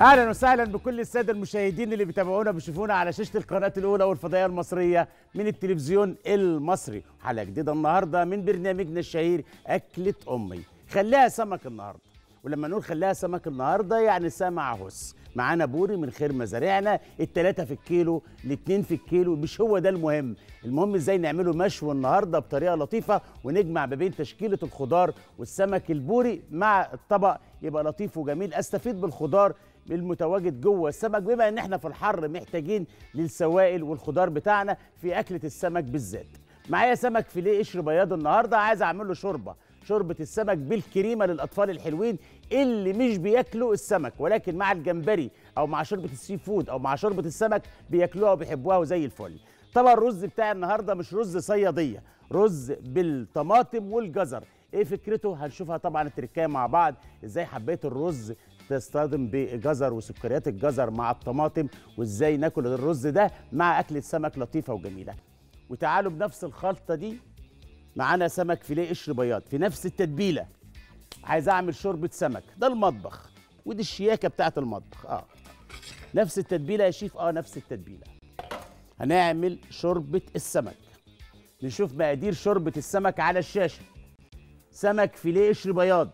اهلا وسهلا بكل الساده المشاهدين اللي بيتابعونا بيشوفونا على شاشه القناه الاولى والفضائيه المصريه من التلفزيون المصري حلقه جديده النهارده من برنامجنا الشهير اكله امي خليها سمك النهارده ولما نقول خليها سمك النهارده يعني سمع هس معانا بوري من خير مزارعنا التلاتة في الكيلو الاتنين في الكيلو مش هو ده المهم المهم ازاي نعمله مشوي النهارده بطريقه لطيفه ونجمع ما بين تشكيله الخضار والسمك البوري مع الطبق يبقى لطيف وجميل استفيد بالخضار المتواجد جوه السمك بما ان احنا في الحر محتاجين للسوائل والخضار بتاعنا في اكله السمك بالذات معايا سمك فيليه قشر بياض النهارده عايز اعمل له شوربه شوربه السمك بالكريمه للاطفال الحلوين اللي مش بياكلوا السمك ولكن مع الجمبري او مع شوربه السي فود او مع شوربه السمك بياكلوها وبيحبوها وزي الفل طبعا الرز بتاعي النهارده مش رز صياديه رز بالطماطم والجزر ايه فكرته هنشوفها طبعا التركايه مع بعض ازاي حبيت الرز تصطدم بجزر وسكريات الجزر مع الطماطم وازاي ناكل الرز ده مع اكله سمك لطيفه وجميله وتعالوا بنفس الخلطه دي معانا سمك فيليه قشر بياض في نفس التتبيله عايز اعمل شوربه سمك ده المطبخ ودي الشياكه بتاعه المطبخ اه نفس التتبيله يا شيف اه نفس التتبيله هنعمل شوربه السمك نشوف مقادير شوربه السمك على الشاشه سمك فيليه قشر بياض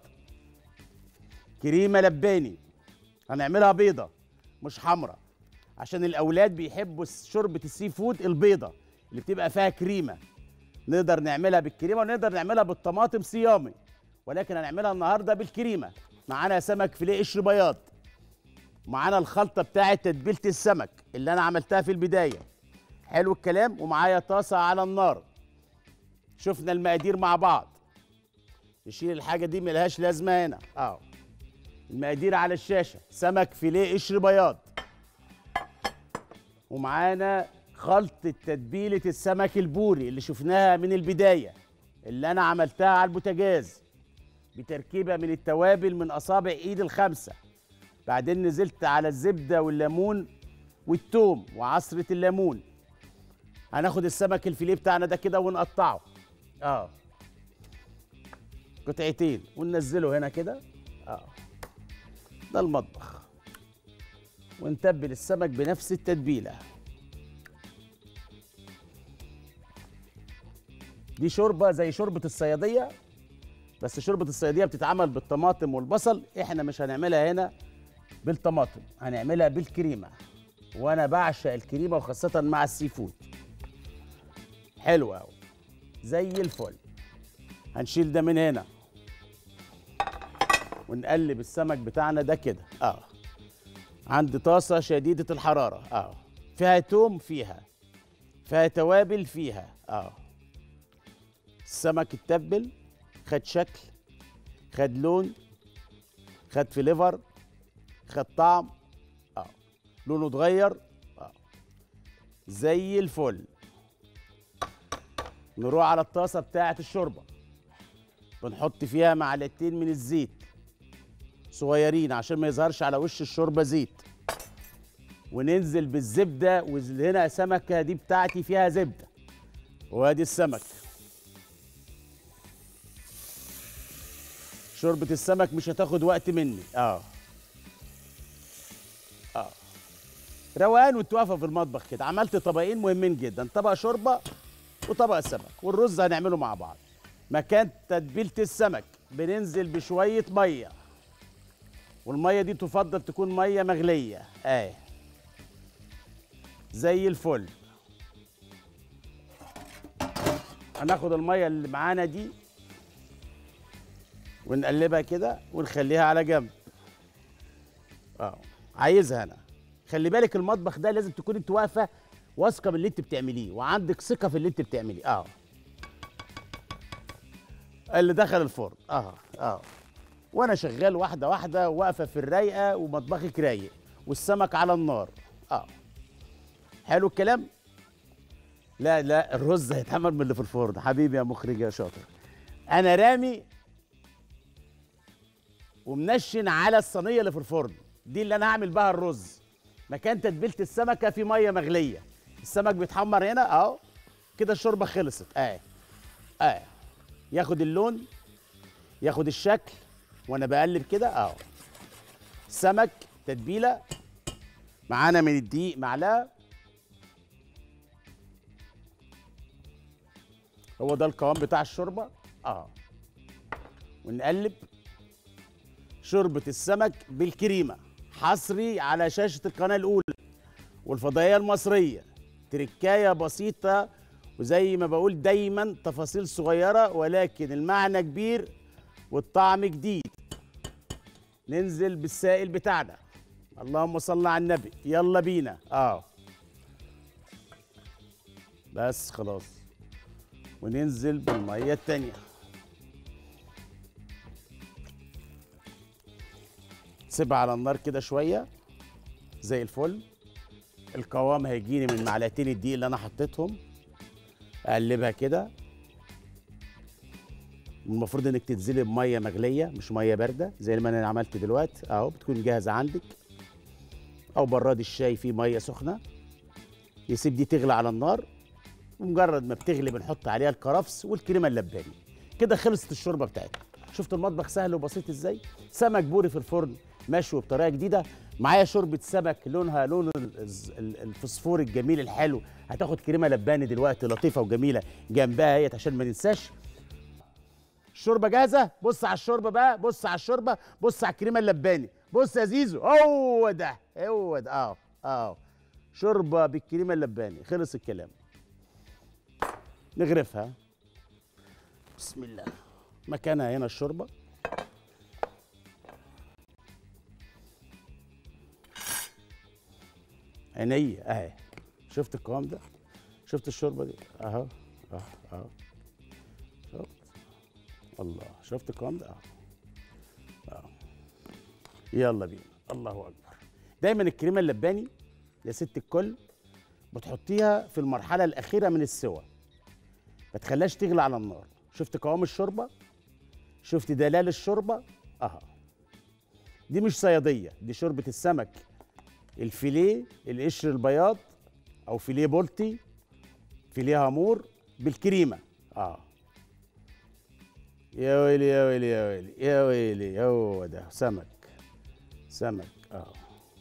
كريمه لباني هنعملها بيضه مش حمراء عشان الاولاد بيحبوا شوربه السي فود البيضه اللي بتبقى فيها كريمه نقدر نعملها بالكريمه ونقدر نعملها بالطماطم صيامي ولكن هنعملها النهارده بالكريمه معانا سمك فيليه قشر بياض معانا الخلطه بتاعه تتبيله السمك اللي انا عملتها في البدايه حلو الكلام ومعايا طاسه على النار شفنا المقادير مع بعض نشيل الحاجه دي ملهاش لازمه هنا اه المقادير على الشاشه سمك فيليه قشر بياض ومعانا خلطة تتبيلة السمك البوري اللي شفناها من البداية اللي أنا عملتها على البوتاجاز بتركيبة من التوابل من أصابع إيد الخمسة بعدين نزلت على الزبدة والليمون والثوم وعصرة الليمون هناخد السمك الفيليه بتاعنا ده كده ونقطعه اه قطعتين وننزله هنا كده اه ده المطبخ ونتبل السمك بنفس التتبيله دي شوربه زي شوربه الصياديه بس شوربه الصياديه بتتعمل بالطماطم والبصل احنا مش هنعملها هنا بالطماطم هنعملها بالكريمه وانا بعشق الكريمه وخاصه مع السي فود حلو قوي زي الفل هنشيل ده من هنا ونقلب السمك بتاعنا ده كده اه عندي طاسه شديده الحراره اه فيها توم فيها فيها توابل فيها اه السمك اتبل خد شكل خد لون خد فليفر خد طعم اه لونه اتغير اه زي الفل نروح على الطاسه بتاعه الشوربه بنحط فيها معلقتين من الزيت صغيرين عشان ما يظهرش على وش الشوربه زيت وننزل بالزبده وهنا سمكه دي بتاعتي فيها زبده وادي السمك شوربة السمك مش هتاخد وقت مني اه اه روقان وانت واقفه في المطبخ كده عملت طبقين مهمين جدا طبق شوربه وطبق سمك والرز هنعمله مع بعض مكان تتبيله السمك بننزل بشويه ميه والميه دي تفضل تكون ميه مغليه اه زي الفل هناخد الميه اللي معانا دي ونقلبها كده ونخليها على جنب اه عايزها انا خلي بالك المطبخ ده لازم تكون انت واقفه واثقه باللي انت بتعمليه وعندك ثقه في اللي انت بتعمليه اه اللي دخل الفرن اه اه وانا شغال واحده واحده واقفه في الرايقه ومطبخك رايق والسمك على النار اه حلو الكلام لا لا الرز هيتعمل من اللي في الفرن حبيبي يا مخرج يا شاطر انا رامي ومنشن على الصينيه اللي في الفرن دي اللي انا هعمل بها الرز مكان تتبيله السمكه في ميه مغليه السمك بيتحمر هنا اهو كده الشوربه خلصت اه اه ياخد اللون ياخد الشكل وانا بقلب كده اهو السمك التتبيله معانا من الدقيق معلقه هو ده القوام بتاع الشوربه اه ونقلب شوربه السمك بالكريمه حصري على شاشه القناه الاولى والفضائيه المصريه تركايه بسيطه وزي ما بقول دايما تفاصيل صغيره ولكن المعنى كبير والطعم جديد ننزل بالسائل بتاعنا اللهم صل على النبي يلا بينا اه بس خلاص وننزل بالميه التانيه سيبها على النار كده شويه زي الفل القوام هيجيني من معلقتين الدقيق اللي انا حطيتهم اقلبها كده المفروض انك تنزلي بميه مغليه مش ميه بارده زي ما انا عملت دلوقتي اهو بتكون جاهزه عندك او براد الشاي فيه ميه سخنه يسيب دي تغلي على النار ومجرد ما بتغلي بنحط عليها الكرفس والكريمه اللباني كده خلصت الشوربه بتاعتنا شفت المطبخ سهل وبسيط ازاي سمك بوري في الفرن مشوي بطريقه جديده معايا شوربه سمك لونها لون الز- ال- الفسفور الجميل الحلو هتاخد كريمه لباني دلوقتي لطيفه وجميله جنبها اهيت عشان ما ننساش الشوربه جاهزه بص على الشوربه بقى بص على الشوربه بص على الكريمه اللباني بص يا زيزو هو ده هو ده اه اه شوربه بالكريمه اللباني خلص الكلام نغرفها بسم الله مكانها هنا الشوربه عينيا اهي شفت القوام ده شفت الشوربه دي اهو اهو اهو شفت الله شفت القوام ده اهو اهو يلا بينا الله اكبر دايما الكريمه اللباني يا ست الكل بتحطيها في المرحله الاخيره من السوى ما تخليهاش تغلى على النار شفت قوام الشوربه شفت دلال الشوربه اها دي مش صياديه دي شوربه السمك الفيليه القشر البياض او فيليه بولتي فيليه هامور بالكريمه اه يا ويلي يا ويلي يا ويلي يا ويلي هو ده سمك سمك اه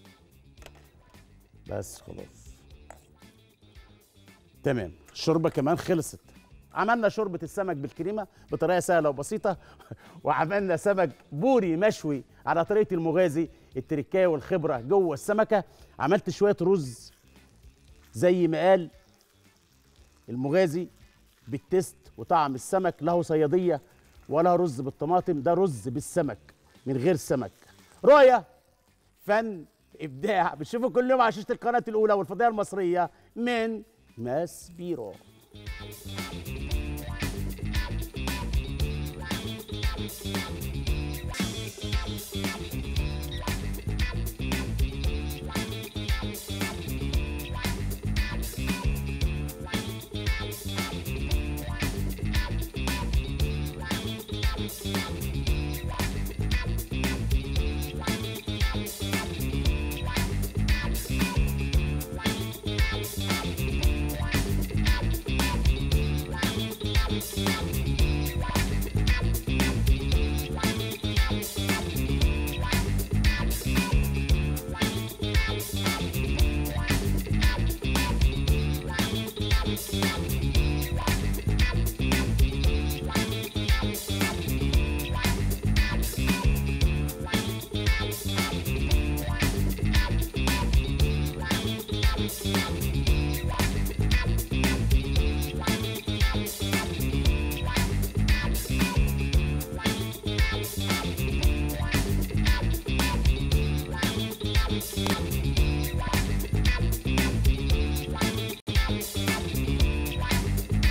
بس خلاص تمام الشوربه كمان خلصت عملنا شوربه السمك بالكريمه بطريقه سهله وبسيطه وعملنا سمك بوري مشوي على طريقه المغازي التركايه والخبره جوه السمكه عملت شويه رز زي ما قال المغازي بالتست وطعم السمك له صياديه ولا رز بالطماطم ده رز بالسمك من غير سمك رؤيه فن ابداع بتشوفوا كل يوم على شاشه القناه الاولى والفضائيه المصريه من ماس بيرو